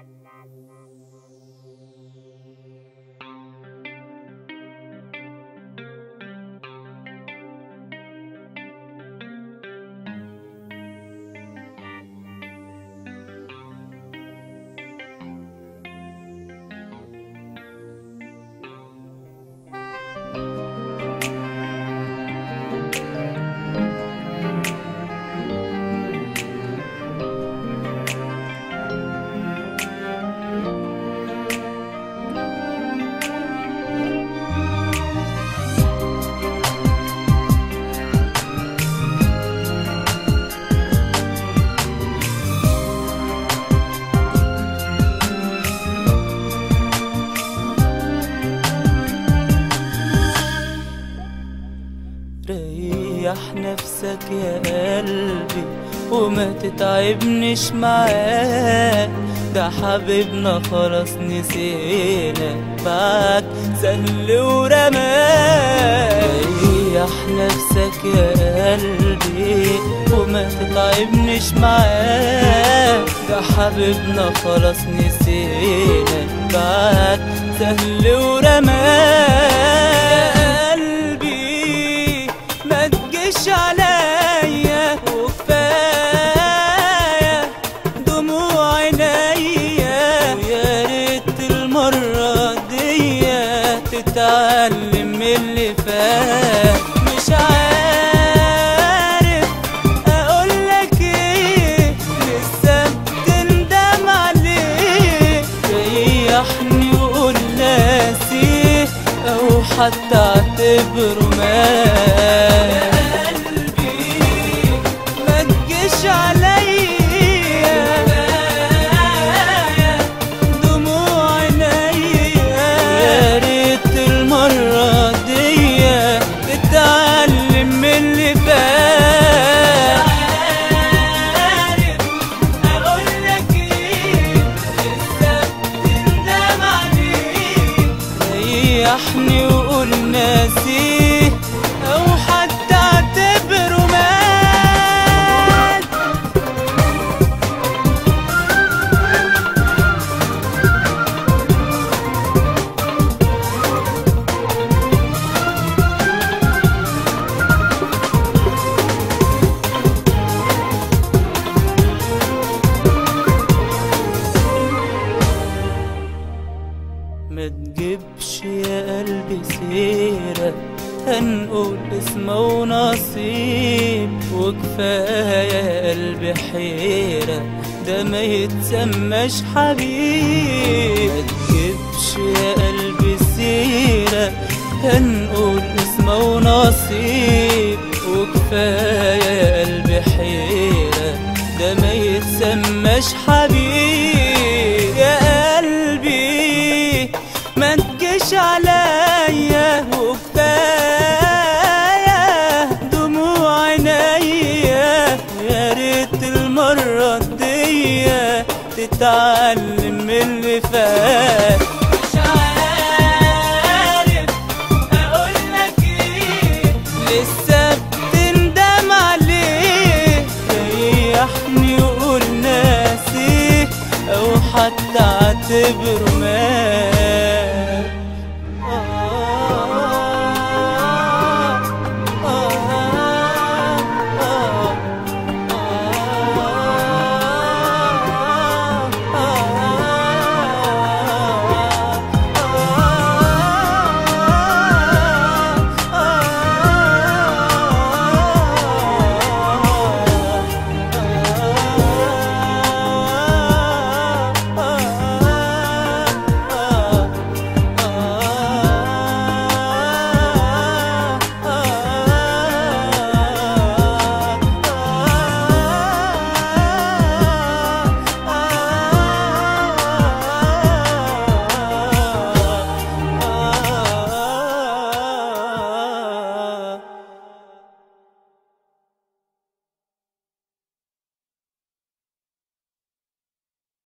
ريح نفسك يا قلبي وما تتعبنيش معاك ده حبيبنا خلاص نسينا بعد سهل ورماك ريح نفسك يا قلبي وما تتعبنيش معاك ده حبيبنا خلاص نسينا بعد سهل ورماك قلبي ما تجيش عليا وكفايه دموع عينيا ويا ريت المره دي تتعلم من اللي فات مش عارف اقولك ايه لسه بتندم عليه ريحني وقول ناسي او حتى اعتبره مات ما تجيش عليا دموع عينيا يا ريت المرة دي تتعلم من اللي فات اقولك ايه لسه بتندم عليه ريحني وقول ناسي او حتى اعتبره مات ما تجيبش يا قلبي سيرة هنقول اسمه ونصيب وكفاية يا قلبي حيرة ده ما يتسماش حبيب ما تجيبش يا قلبي سيرة هنقول اسمه ونصيب وكفاية يا قلبي حيرة ده ما يتسماش حبيب يا قلبي ما تجيش عليا وكفاية دموع عينيا يا ريت المرة دي تتعلم من اللي فات مش عارف اقولك ايه لسه بتندم عليه ريحني وقول ناسي او حتى اعتبره مات